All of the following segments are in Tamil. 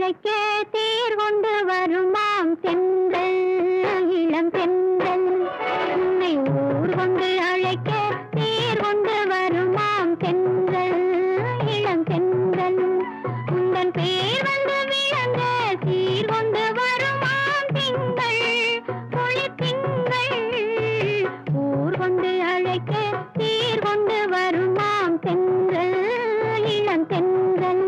அழைக்க தேர் கொண்டு வருமாம் தென்றல் இளம் தென்றல் உன்னை ஊர் கொண்டு அழைக்க தேர் கொண்டு வருமாம் தென்றல் இளம் தென்றல் உந்தன் பேர் வந்து விளங்க சீர் கொண்டு வருமாம் திங்கள் குளிர் திங்கள் ஊர் கொண்டு அழைக்க சீர் கொண்டு வருமாம் தென்றல் இளம் தென்றல்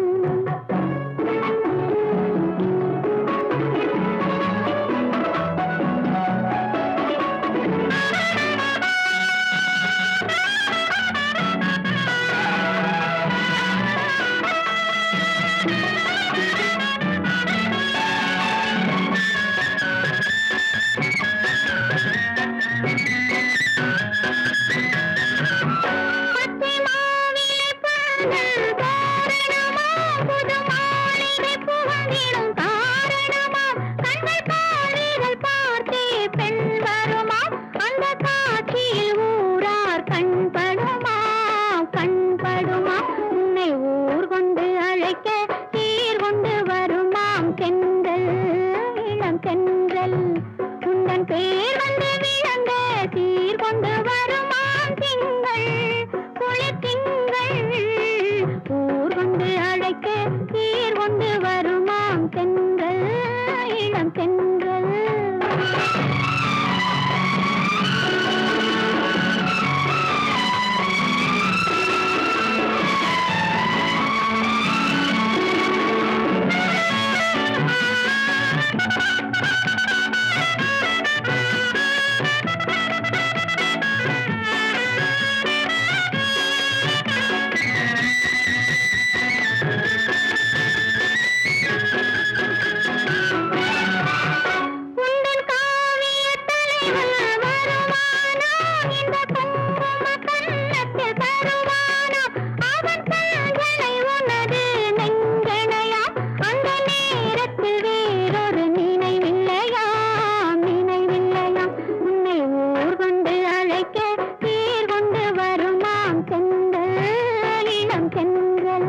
பச்சை மாவிலை பாடல் காரணமா புது மாளிகை புகழிடும் காரணமா கண்கள் காவிகள் பார்த்தே பெண் வருமா அந்த காட்சியில் ஊரார் கண்படுமா கண்படுமா உன்னை ஊர் கொண்டு அழைக்க சீர் கொண்டு வருமாம் தென்றல் இளம் தென்றல் உந்தன் பேர் வந்து விளங்க சீர் கொண்டு வருமாம் திங்கள் குளிர் திங்கள் ஊர் கொண்டு அழைக்க சீர் கொண்டு வருமாம் தென்றல் இளம் தென்றல் உந்தன் காவிய தலைவன் வருவானா இந்த குங்கும கன்னத்தில் தருவானா அவன் கண்களை உனது நெஞ்சணையாம் அந்த நேரத்தில் வேறொரு நினைவில்லையாம் நினைவில்லையாம் உன்னை ஊர் கொண்டு அழைக்க சீர் கொண்டு வருமாம் சென்றல் இளம் சென்றல்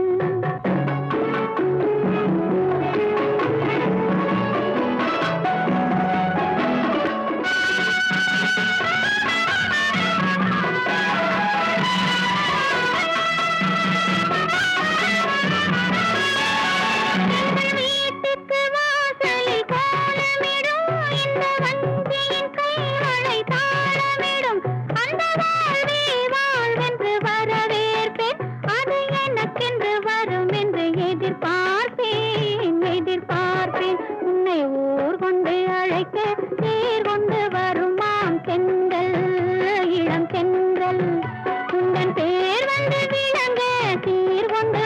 வீட்டுக்கு வாசலில் கோலமிடும் இந்த வஞ்சியின் கைவளை தாளமிடும் அந்த வாழ்வே வாழ்வென்று வரவேற்பேன் அது எனக்கென்று வரும் என்று எதிர்பார்ப்பேன் எதிர்பார்ப்பேன் உன்னை ஊர் கொண்டு அழைக்க தேர் கொண்டு வருமாம் தென்றல் இளம் தென்றல் உந்தன் பேர் வந்து விளங்க சீர் கொண்டு